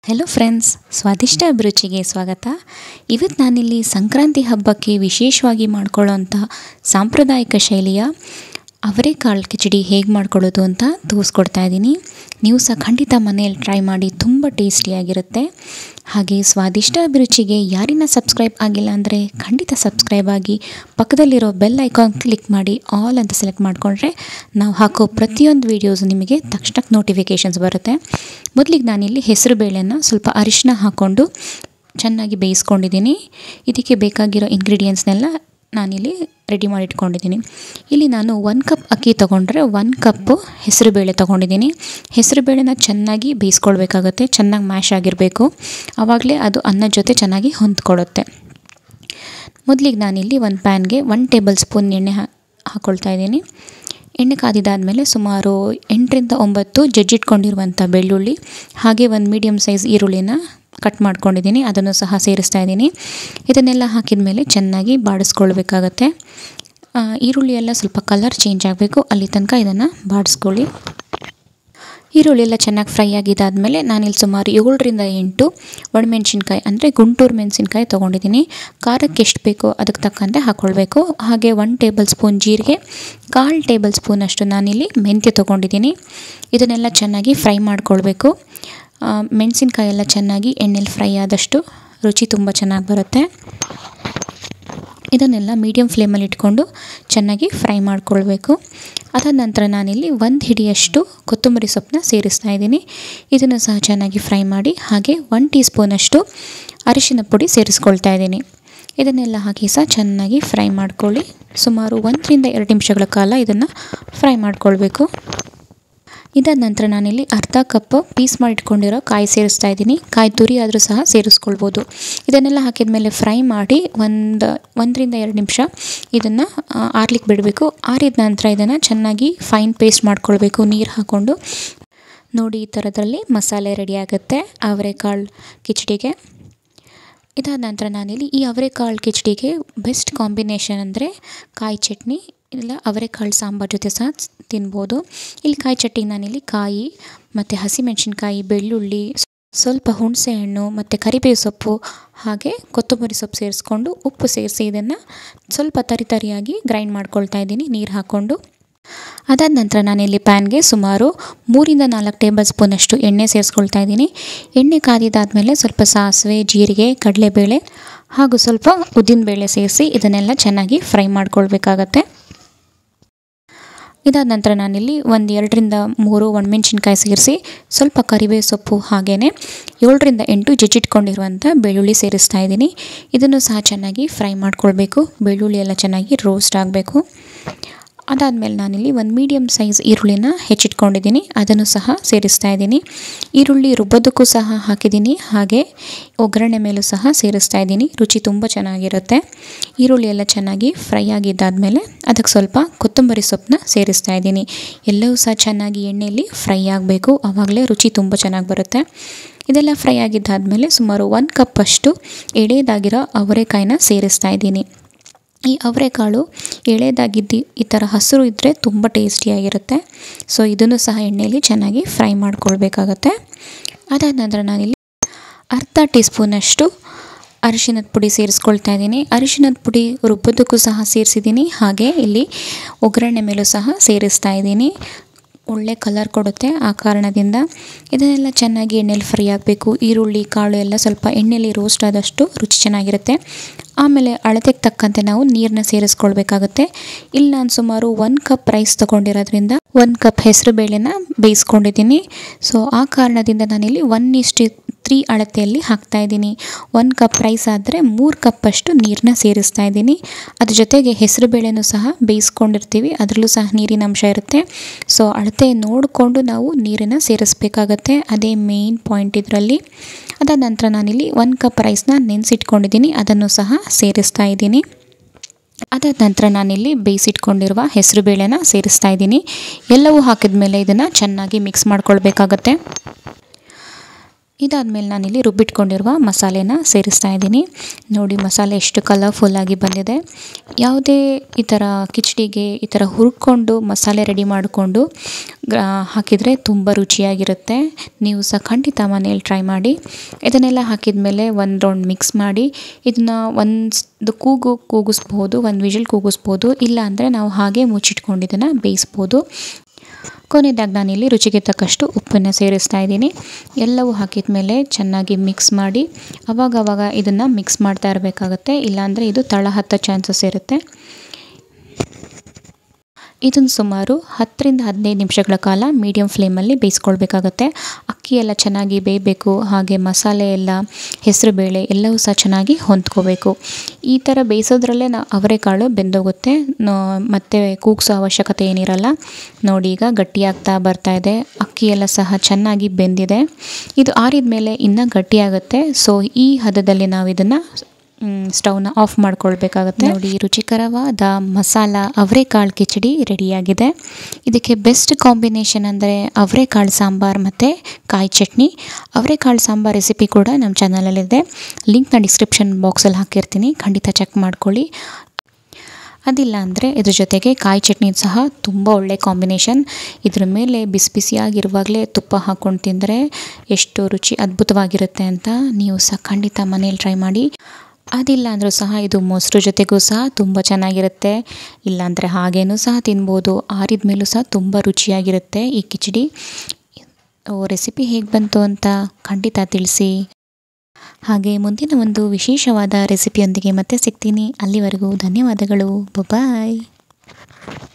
hello friends ಸ್ವಾದಿಷ್ಟ ಅಭಿರುಚಿಗೆ ಸ್ವಾಗತ ಇವತ್ತು ನಾನಿಲ್ಲಿ ಸಂಕ್ರಾಂತಿ ಹಬ್ಬಕ್ಕೆ ವಿಶೇಷವಾಗಿ ಮಾಡ್ಕೊಳ್ಳೋಂಥ ಸಾಂಪ್ರದಾಯಿಕ ಶೈಲಿಯ ಅವರೆಕಾಳು ಕಿಚಡಿ ಹೇಗೆ ಮಾಡ್ಕೊಳ್ಳೋದು ಅಂತ ತೋರಿಸ್ಕೊಡ್ತಾ ಇದ್ದೀನಿ ನೀವು ಸಹ ಖಂಡಿತ ಮನೆಯಲ್ಲಿ ಟ್ರೈ ಮಾಡಿ ತುಂಬ ಟೇಸ್ಟಿಯಾಗಿರುತ್ತೆ ಹಾಗೆ ಸ್ವಾದಿಷ್ಟ ಅಭಿರುಚಿಗೆ ಯಾರಿನ ಸಬ್ಸ್ಕ್ರೈಬ್ ಆಗಿಲ್ಲ ಅಂದರೆ ಖಂಡಿತ ಸಬ್ಸ್ಕ್ರೈಬ್ ಆಗಿ ಪಕ್ಕದಲ್ಲಿರೋ ಬೆಲ್ ಐಕಾನ್ ಕ್ಲಿಕ್ ಮಾಡಿ ಆಲ್ ಅಂತ ಸೆಲೆಕ್ಟ್ ಮಾಡಿಕೊಂಡ್ರೆ ನಾವು ಹಾಕೋ ಪ್ರತಿಯೊಂದು ವೀಡಿಯೋಸ್ ನಿಮಗೆ ತಕ್ಷಣಕ್ಕೆ ನೋಟಿಫಿಕೇಷನ್ಸ್ ಬರುತ್ತೆ ಮೊದಲಿಗೆ ನಾನಿಲ್ಲಿ ಹೆಸರು ಬೇಳೆನ ಸ್ವಲ್ಪ ಅರಿಶಿನ ಹಾಕ್ಕೊಂಡು ಚೆನ್ನಾಗಿ ಬೇಯಿಸ್ಕೊಂಡಿದ್ದೀನಿ ಇದಕ್ಕೆ ಬೇಕಾಗಿರೋ ಇಂಗ್ರೀಡಿಯೆಂಟ್ಸ್ನೆಲ್ಲ ನಾನಿಲ್ಲಿ ರೆಡಿ ಮಾಡಿ ಇಟ್ಕೊಂಡಿದ್ದೀನಿ ಇಲ್ಲಿ ನಾನು ಒಂದು ಕಪ್ ಅಕ್ಕಿ ತೊಗೊಂಡ್ರೆ ಒಂದು ಕಪ್ಪು ಹೆಸರುಬೇಳೆ ತೊಗೊಂಡಿದ್ದೀನಿ ಹೆಸರುಬೇಳೆನ ಚೆನ್ನಾಗಿ ಬೇಯಿಸ್ಕೊಳ್ಬೇಕಾಗತ್ತೆ ಚೆನ್ನಾಗಿ ಮ್ಯಾಶ್ ಆಗಿರಬೇಕು ಆವಾಗಲೇ ಅದು ಅನ್ನದ ಜೊತೆ ಚೆನ್ನಾಗಿ ಹೊಂದ್ಕೊಳ್ಳುತ್ತೆ ಮೊದಲಿಗೆ ನಾನಿಲ್ಲಿ ಒಂದು ಪ್ಯಾನ್ಗೆ ಒನ್ ಟೇಬಲ್ ಸ್ಪೂನ್ ಎಣ್ಣೆ ಹಾ ಹಾಕ್ಕೊಳ್ತಾ ಇದ್ದೀನಿ ಎಣ್ಣೆ ಕಾದಿದ್ದಾದಮೇಲೆ ಸುಮಾರು ಎಂಟರಿಂದ ಒಂಬತ್ತು ಜಜ್ಜಿಟ್ಕೊಂಡಿರುವಂಥ ಬೆಳ್ಳುಳ್ಳಿ ಹಾಗೆ ಒಂದು ಮೀಡಿಯಮ್ ಸೈಜ್ ಈರುಳ್ಳಿನ ಕಟ್ ಮಾಡ್ಕೊಂಡಿದ್ದೀನಿ ಅದನ್ನು ಸಹ ಸೇರಿಸ್ತಾ ಇದ್ದೀನಿ ಇದನ್ನೆಲ್ಲ ಹಾಕಿದ ಮೇಲೆ ಚೆನ್ನಾಗಿ ಬಾಡಿಸ್ಕೊಳ್ಬೇಕಾಗತ್ತೆ ಆ, ಈರುಳ್ಳಿ ಎಲ್ಲ ಸ್ವಲ್ಪ ಕಲರ್ ಚೇಂಜ್ ಆಗಬೇಕು ಅಲ್ಲಿ ತನಕ ಇದನ್ನು ಬಾಡಿಸ್ಕೊಳ್ಳಿ ಈರುಳ್ಳಿ ಎಲ್ಲ ಚೆನ್ನಾಗಿ ಫ್ರೈ ಆಗಿದ್ದಾದಮೇಲೆ ನಾನಿಲ್ಲಿ ಸುಮಾರು ಏಳರಿಂದ ಎಂಟು ಒಣಮೆಣ್ಸಿನ್ಕಾಯಿ ಅಂದರೆ ಗುಂಟೂರು ಮೆಣಸಿನ್ಕಾಯಿ ತೊಗೊಂಡಿದ್ದೀನಿ ಖಾರಕ್ಕೆ ಎಷ್ಟು ಬೇಕೋ ಅದಕ್ಕೆ ತಕ್ಕಂತೆ ಹಾಕ್ಕೊಳ್ಬೇಕು ಹಾಗೆ ಒನ್ ಟೇಬಲ್ ಸ್ಪೂನ್ ಜೀರಿಗೆ ಕಾಲು ಟೇಬಲ್ ಸ್ಪೂನಷ್ಟು ನಾನಿಲ್ಲಿ ಮೆಂತ್ಯ ತೊಗೊಂಡಿದ್ದೀನಿ ಇದನ್ನೆಲ್ಲ ಚೆನ್ನಾಗಿ ಫ್ರೈ ಮಾಡ್ಕೊಳ್ಬೇಕು ಆ, ಮೆಣಸಿನ್ಕಾಯಿ ಎಲ್ಲ ಚೆನ್ನಾಗಿ ಎಣ್ಣೆಲಿ ಫ್ರೈ ಆದಷ್ಟು ರುಚಿ ತುಂಬ ಚೆನ್ನಾಗಿ ಬರುತ್ತೆ ಇದನ್ನೆಲ್ಲ ಮೀಡಿಯಮ್ ಫ್ಲೇಮಲ್ಲಿ ಇಟ್ಕೊಂಡು ಚೆನ್ನಾಗಿ ಫ್ರೈ ಮಾಡ್ಕೊಳ್ಬೇಕು ಅದಾದ ನಂತರ ನಾನಿಲ್ಲಿ ಒಂದು ಹಿಡಿಯಷ್ಟು ಕೊತ್ತಂಬರಿ ಸೊಪ್ಪನ್ನ ಸೇರಿಸ್ತಾ ಇದ್ದೀನಿ ಇದನ್ನು ಸಹ ಚೆನ್ನಾಗಿ ಫ್ರೈ ಮಾಡಿ ಹಾಗೆ ಒನ್ ಟೀ ಸ್ಪೂನಷ್ಟು ಅರಿಶಿನ ಪುಡಿ ಸೇರಿಸ್ಕೊಳ್ತಾ ಇದ್ದೀನಿ ಇದನ್ನೆಲ್ಲ ಹಾಕಿ ಸಹ ಚೆನ್ನಾಗಿ ಫ್ರೈ ಮಾಡ್ಕೊಳ್ಳಿ ಸುಮಾರು ಒಂದರಿಂದ ಎರಡು ನಿಮಿಷಗಳ ಕಾಲ ಇದನ್ನು ಫ್ರೈ ಮಾಡ್ಕೊಳ್ಬೇಕು ಇದಾದ ನಂತರ ನಾನಿಲ್ಲಿ ಅರ್ಧ ಕಪ್ ಪೀಸ್ ಮಾಡಿ ಇಟ್ಕೊಂಡಿರೋ ಕಾಯಿ ಸೇರಿಸ್ತಾ ಇದ್ದೀನಿ ಕಾಯಿ ತುರಿ ಆದರೂ ಸಹ ಸೇರಿಸ್ಕೊಳ್ಬೋದು ಇದನ್ನೆಲ್ಲ ಹಾಕಿದ ಮೇಲೆ ಫ್ರೈ ಮಾಡಿ ಒಂದು ಒಂದರಿಂದ ಎರಡು ನಿಮಿಷ ಇದನ್ನು ಆರ್ಲಿಕ್ಕೆ ಬಿಡಬೇಕು ಆರಿದ ನಂತರ ಇದನ್ನು ಚೆನ್ನಾಗಿ ಫೈನ್ ಪೇಸ್ಟ್ ಮಾಡ್ಕೊಳ್ಬೇಕು ನೀರು ಹಾಕ್ಕೊಂಡು ನೋಡಿ ಈ ಥರದಲ್ಲಿ ಮಸಾಲೆ ರೆಡಿ ಆಗುತ್ತೆ ಅವರೆಕಾಳು ಕಿಚಡಿಗೆ ಇದಾದ ನಂತರ ನಾನಿಲ್ಲಿ ಈ ಅವರೆಕಾಳು ಕಿಚಡಿಗೆ ಬೆಸ್ಟ್ ಕಾಂಬಿನೇಷನ್ ಅಂದರೆ ಕಾಯಿ ಚಟ್ನಿ ಇಲ್ಲ ಅವರೆಕಾಳು ಸಾಂಬಾರು ಜೊತೆ ಸಹ ತಿನ್ಬೋದು ಇಲ್ಲಿ ಕಾಯಿ ಚಟ್ನಿಗೆ ನಾನಿಲ್ಲಿ ಕಾಯಿ ಮತ್ತು ಹಸಿಮೆಣಸಿನ್ಕಾಯಿ ಬೆಳ್ಳುಳ್ಳಿ ಸ್ವಲ್ಪ ಹುಣಸೆ ಹಣ್ಣು ಮತ್ತು ಕರಿಬೇವು ಸೊಪ್ಪು ಹಾಗೆ ಕೊತ್ತಂಬರಿ ಸೊಪ್ಪು ಸೇರಿಸ್ಕೊಂಡು ಉಪ್ಪು ಸೇರಿಸಿ ಇದನ್ನು ಸ್ವಲ್ಪ ತರಿ ತರಿಯಾಗಿ ಗ್ರೈಂಡ್ ಮಾಡ್ಕೊಳ್ತಾ ಇದ್ದೀನಿ ನೀರು ಹಾಕ್ಕೊಂಡು ಅದಾದ ನಂತರ ನಾನಿಲ್ಲಿ ಪ್ಯಾನ್ಗೆ ಸುಮಾರು ಮೂರಿಂದ ನಾಲ್ಕು ಟೇಬಲ್ ಸ್ಪೂನಷ್ಟು ಎಣ್ಣೆ ಸೇರಿಸ್ಕೊಳ್ತಾ ಇದ್ದೀನಿ ಎಣ್ಣೆ ಕಾದಿದ್ದಾದಮೇಲೆ ಸ್ವಲ್ಪ ಸಾಸಿವೆ ಜೀರಿಗೆ ಕಡಲೆಬೇಳೆ ಹಾಗೂ ಸ್ವಲ್ಪ ಉದ್ದಿನಬೇಳೆ ಸೇರಿಸಿ ಇದನ್ನೆಲ್ಲ ಚೆನ್ನಾಗಿ ಫ್ರೈ ಮಾಡ್ಕೊಳ್ಬೇಕಾಗತ್ತೆ ಇದಾದ ನಂತರ ನಾನಿಲ್ಲಿ ಒಂದು ಎರಡರಿಂದ ಮೂರು ಒಣಮೆಣ್ಸಿನ್ಕಾಯಿ ಸೇರಿಸಿ ಸ್ವಲ್ಪ ಕರಿಬೇವು ಸೊಪ್ಪು ಹಾಗೆಯೇ ಏಳರಿಂದ ಎಂಟು ಜಜ್ಜಿಟ್ಕೊಂಡಿರುವಂಥ ಬೆಳ್ಳುಳ್ಳಿ ಸೇರಿಸ್ತಾ ಇದ್ದೀನಿ ಇದನ್ನು ಸಹ ಚೆನ್ನಾಗಿ ಫ್ರೈ ಮಾಡ್ಕೊಳ್ಬೇಕು ಬೆಳ್ಳುಳ್ಳಿ ಎಲ್ಲ ಚೆನ್ನಾಗಿ ರೋಸ್ಟ್ ಆಗಬೇಕು ಅದಾದಮೇಲೆ ನಾನಿಲ್ಲಿ ಒಂದು ಮೀಡಿಯಮ್ ಸೈಜ್ ಈರುಳ್ಳಿನ ಹೆಚ್ಚಿಟ್ಕೊಂಡಿದ್ದೀನಿ ಅದನ್ನು ಸಹ ಸೇರಿಸ್ತಾ ಇದ್ದೀನಿ ಈರುಳ್ಳಿ ರುಬ್ಬೋದಕ್ಕೂ ಸಹ ಹಾಕಿದ್ದೀನಿ ಹಾಗೆ ಒಗ್ಗರಣೆ ಮೇಲೂ ಸಹ ಸೇರಿಸ್ತಾ ಇದ್ದೀನಿ ರುಚಿ ತುಂಬ ಚೆನ್ನಾಗಿರುತ್ತೆ ಈರುಳ್ಳಿ ಎಲ್ಲ ಚೆನ್ನಾಗಿ ಫ್ರೈ ಆಗಿದ್ದಾದಮೇಲೆ ಅದಕ್ಕೆ ಸ್ವಲ್ಪ ಕೊತ್ತಂಬರಿ ಸೊಪ್ಪನ್ನ ಸೇರಿಸ್ತಾ ಇದ್ದೀನಿ ಎಲ್ಲವೂ ಸಹ ಚೆನ್ನಾಗಿ ಎಣ್ಣೆಯಲ್ಲಿ ಫ್ರೈ ಆಗಬೇಕು ಆವಾಗಲೇ ರುಚಿ ತುಂಬ ಚೆನ್ನಾಗಿ ಬರುತ್ತೆ ಇದೆಲ್ಲ ಫ್ರೈ ಆಗಿದ್ದಾದಮೇಲೆ ಸುಮಾರು ಒಂದು ಕಪ್ಪಷ್ಟು ಎಳೆದಾಗಿರೋ ಅವರೆಕಾಯಿನ ಸೇರಿಸ್ತಾ ಇದ್ದೀನಿ ಈ ಅವರೆಕಾಳು ಎಳೆದಾಗಿದ್ದು ಈ ಥರ ಹಸಿರು ಇದ್ದರೆ ತುಂಬ ಟೇಸ್ಟಿಯಾಗಿರುತ್ತೆ ಸೊ ಇದನ್ನು ಸಹ ಎಣ್ಣೆಯಲ್ಲಿ ಚೆನ್ನಾಗಿ ಫ್ರೈ ಮಾಡ್ಕೊಳ್ಬೇಕಾಗತ್ತೆ ಅದಾದ ನಂತರ ನಾನಿಲ್ಲಿ ಅರ್ಧ ಟೀ ಸ್ಪೂನಷ್ಟು ಅರಿಶಿನದ ಪುಡಿ ಸೇರಿಸ್ಕೊಳ್ತಾ ಇದ್ದೀನಿ ಅರಿಶಿನದ ಪುಡಿ ರುಬ್ಬೋದಕ್ಕೂ ಸಹ ಸೇರಿಸಿದ್ದೀನಿ ಹಾಗೆ ಇಲ್ಲಿ ಒಗ್ಗರಣೆ ಮೇಲೂ ಸಹ ಸೇರಿಸ್ತಾ ಇದ್ದೀನಿ ಒಳ್ಳೆ ಕಲರ್ ಕೊಡುತ್ತೆ ಆ ಕಾರಣದಿಂದ ಇದನ್ನೆಲ್ಲ ಚೆನ್ನಾಗಿ ಎಣ್ಣೆಲಿ ಫ್ರೈ ಆಗಬೇಕು ಈರುಳ್ಳಿ ಕಾಳು ಎಲ್ಲ ಸ್ವಲ್ಪ ಎಣ್ಣೆಲಿ ರೋಸ್ಟ್ ಆದಷ್ಟು ರುಚಿ ಚೆನ್ನಾಗಿರುತ್ತೆ ಆಮೇಲೆ ಅಳತೆಗೆ ತಕ್ಕಂತೆ ನಾವು ನೀರನ್ನ ಸೇರಿಸ್ಕೊಳ್ಬೇಕಾಗುತ್ತೆ ಇಲ್ಲಿ ನಾನು ಸುಮಾರು ಒಂದು ಕಪ್ ರೈಸ್ ತೊಗೊಂಡಿರೋದ್ರಿಂದ ಒಂದು ಕಪ್ ಹೆಸರು ಬೇಳೆನ ಬೇಯಿಸ್ಕೊಂಡಿದ್ದೀನಿ ಸೊ ಆ ಕಾರಣದಿಂದ ನಾನಿಲ್ಲಿ ಒನ್ ಇಷ್ಟು ತ್ರೀ ಅಳತೆಯಲ್ಲಿ ಹಾಕ್ತಾ ಇದ್ದೀನಿ ಒಂದು ಕಪ್ ರೈಸ್ ಆದರೆ ಮೂರು ಕಪ್ಪಷ್ಟು ನೀರನ್ನ ಸೇರಿಸ್ತಾ ಇದ್ದೀನಿ ಅದ್ರ ಜೊತೆಗೆ ಹೆಸರು ಬೇಳೆನೂ ಸಹ ಬೇಯಿಸ್ಕೊಂಡಿರ್ತೀವಿ ಅದರಲ್ಲೂ ಸಹ ನೀರಿನ ಅಂಶ ಇರುತ್ತೆ ಸೊ ಅಳತೆ ನೋಡಿಕೊಂಡು ನಾವು ನೀರನ್ನು ಸೇರಿಸ್ಬೇಕಾಗತ್ತೆ ಅದೇ ಮೇಯ್ನ್ ಪಾಯಿಂಟ್ ಇದರಲ್ಲಿ ಅದಾದ ನಂತರ ನಾನಿಲ್ಲಿ ಒಂದು ಕಪ್ ರೈಸ್ನ ನೆನೆಸಿಟ್ಕೊಂಡಿದ್ದೀನಿ ಅದನ್ನು ಸಹ ಸೇರಿಸ್ತಾ ಇದ್ದೀನಿ ಅದಾದ ನಂತರ ನಾನಿಲ್ಲಿ ಬೇಯಿಸಿಟ್ಕೊಂಡಿರುವ ಹೆಸರು ಬೇಳೆನ ಸೇರಿಸ್ತಾ ಇದ್ದೀನಿ ಎಲ್ಲವೂ ಹಾಕಿದ ಮೇಲೆ ಇದನ್ನು ಚೆನ್ನಾಗಿ ಮಿಕ್ಸ್ ಮಾಡ್ಕೊಳ್ಬೇಕಾಗತ್ತೆ ಇದಾದಮೇಲೆ ನಾನಿಲ್ಲಿ ರುಬ್ಬಿಟ್ಕೊಂಡಿರುವ ಮಸಾಲೆನ ಸೇರಿಸ್ತಾ ಇದ್ದೀನಿ ನೋಡಿ ಮಸಾಲೆ ಎಷ್ಟು ಕಲರ್ಫುಲ್ಲಾಗಿ ಬಂದಿದೆ ಯಾವುದೇ ಈ ಥರ ಕಿಚಡಿಗೆ ಈ ಥರ ಹುರ್ಕೊಂಡು ಮಸಾಲೆ ರೆಡಿ ಮಾಡಿಕೊಂಡು ಹಾಕಿದರೆ ತುಂಬ ರುಚಿಯಾಗಿರುತ್ತೆ ನೀವು ಸಹ ಖಂಡಿತ ಮನೇಲಿ ಟ್ರೈ ಮಾಡಿ ಇದನ್ನೆಲ್ಲ ಹಾಕಿದ ಮೇಲೆ ಒಂದು ರೌಂಡ್ ಮಿಕ್ಸ್ ಮಾಡಿ ಇದನ್ನ ಒಂದು ಕೂಗು ಕೂಗಿಸ್ಬೋದು ಒಂದು ವಿಷಲ್ ಕೂಗಿಸ್ಬೋದು ಇಲ್ಲ ಅಂದರೆ ನಾವು ಹಾಗೆ ಮುಚ್ಚಿಟ್ಕೊಂಡು ಇದನ್ನು ಬೇಯಿಸ್ಬೋದು ಕೊನೆಯದಾಗಿ ನಾನಿಲ್ಲಿ ರುಚಿಗೆ ತಕ್ಕಷ್ಟು ಉಪ್ಪನ್ನು ಸೇರಿಸ್ತಾ ಇದ್ದೀನಿ ಎಲ್ಲವೂ ಹಾಕಿದ ಮೇಲೆ ಚೆನ್ನಾಗಿ ಮಿಕ್ಸ್ ಮಾಡಿ ಅವಾಗವಾಗ ಇದನ್ನು ಮಿಕ್ಸ್ ಮಾಡ್ತಾ ಇರಬೇಕಾಗತ್ತೆ ಇಲ್ಲಾಂದರೆ ಇದು ತಳ ಹತ್ತೋ ಚಾನ್ಸಸ್ ಇರುತ್ತೆ ಇದನ್ನು ಸುಮಾರು ಹತ್ತರಿಂದ ಹದಿನೈದು ನಿಮಿಷಗಳ ಕಾಲ ಮೀಡಿಯಮ್ ಫ್ಲೇಮಲ್ಲಿ ಬೇಯಿಸ್ಕೊಳ್ಬೇಕಾಗತ್ತೆ ಅಕ್ಕಿ ಎಲ್ಲ ಚೆನ್ನಾಗಿ ಬೇಯಬೇಕು ಹಾಗೆ ಮಸಾಲೆ ಎಲ್ಲ ಹೆಸರುಬೇಳೆ ಎಲ್ಲವೂ ಸಹ ಚೆನ್ನಾಗಿ ಹೊಂದ್ಕೋಬೇಕು ಈ ಥರ ಬೇಯಿಸೋದ್ರಲ್ಲೇ ನಾ ಅವರೆಕಾಳು ಬೆಂದೋಗುತ್ತೆ ಮತ್ತು ಕೂಗ್ಸೋ ಅವಶ್ಯಕತೆ ಏನಿರಲ್ಲ ನೋಡಿ ಈಗ ಗಟ್ಟಿಯಾಗ್ತಾ ಬರ್ತಾ ಇದೆ ಅಕ್ಕಿ ಎಲ್ಲ ಸಹ ಚೆನ್ನಾಗಿ ಬೆಂದಿದೆ ಇದು ಆರಿದ ಮೇಲೆ ಇನ್ನೂ ಗಟ್ಟಿಯಾಗುತ್ತೆ ಸೊ ಈ ಹದದಲ್ಲಿ ನಾವು ಇದನ್ನು ಸ್ಟವ್ನ ಆಫ್ ಮಾಡ್ಕೊಳ್ಬೇಕಾಗತ್ತೆ ನೋಡಿ ರುಚಿಕರವಾದ ಮಸಾಲ ಅವರೆಕಾಳು ಕಿಚಡಿ ರೆಡಿಯಾಗಿದೆ ಇದಕ್ಕೆ ಬೆಸ್ಟ್ ಕಾಂಬಿನೇಷನ್ ಅಂದರೆ ಅವರೆಕಾಳು ಸಾಂಬಾರು ಮತ್ತು ಕಾಯಿ ಚಟ್ನಿ ಅವರೆಕಾಳು ಸಾಂಬಾರು ರೆಸಿಪಿ ಕೂಡ ನಮ್ಮ ಚಾನಲಲ್ಲಿದೆ ಲಿಂಕ್ನ ಡಿಸ್ಕ್ರಿಪ್ಷನ್ ಬಾಕ್ಸಲ್ಲಿ ಹಾಕಿರ್ತೀನಿ ಖಂಡಿತ ಚೆಕ್ ಮಾಡ್ಕೊಳ್ಳಿ ಅದಿಲ್ಲ ಅಂದರೆ ಇದ್ರ ಜೊತೆಗೆ ಕಾಯಿ ಚಟ್ನಿ ಸಹ ತುಂಬ ಒಳ್ಳೆ ಕಾಂಬಿನೇಷನ್ ಇದ್ರ ಮೇಲೆ ಬಿಸಿ ಬಿಸಿಯಾಗಿರುವಾಗಲೇ ತುಪ್ಪ ಹಾಕ್ಕೊಂಡು ತಿಂದರೆ ಎಷ್ಟು ರುಚಿ ಅದ್ಭುತವಾಗಿರುತ್ತೆ ಅಂತ ನೀವು ಸಹ ಖಂಡಿತ ಮನೇಲಿ ಟ್ರೈ ಮಾಡಿ ಅದಿಲ್ಲ ಅಂದರೂ ಸಹ ಇದು ಮೊಸರು ಜೊತೆಗೂ ಸಹ ತುಂಬ ಚೆನ್ನಾಗಿರುತ್ತೆ ಇಲ್ಲಾಂದರೆ ಹಾಗೇನೂ ಸಹ ತಿನ್ಬೋದು ಆರಿದ ಮೇಲೂ ಸಹ ತುಂಬ ರುಚಿಯಾಗಿರುತ್ತೆ ಈ ಕಿಚಡಿ ರೆಸಿಪಿ ಹೇಗೆ ಬಂತು ಅಂತ ಖಂಡಿತ ತಿಳಿಸಿ ಹಾಗೆ ಮುಂದಿನ ಒಂದು ವಿಶೇಷವಾದ ರೆಸಿಪಿಯೊಂದಿಗೆ ಮತ್ತೆ ಸಿಗ್ತೀನಿ ಅಲ್ಲಿವರೆಗೂ ಧನ್ಯವಾದಗಳು ಬಾಯ್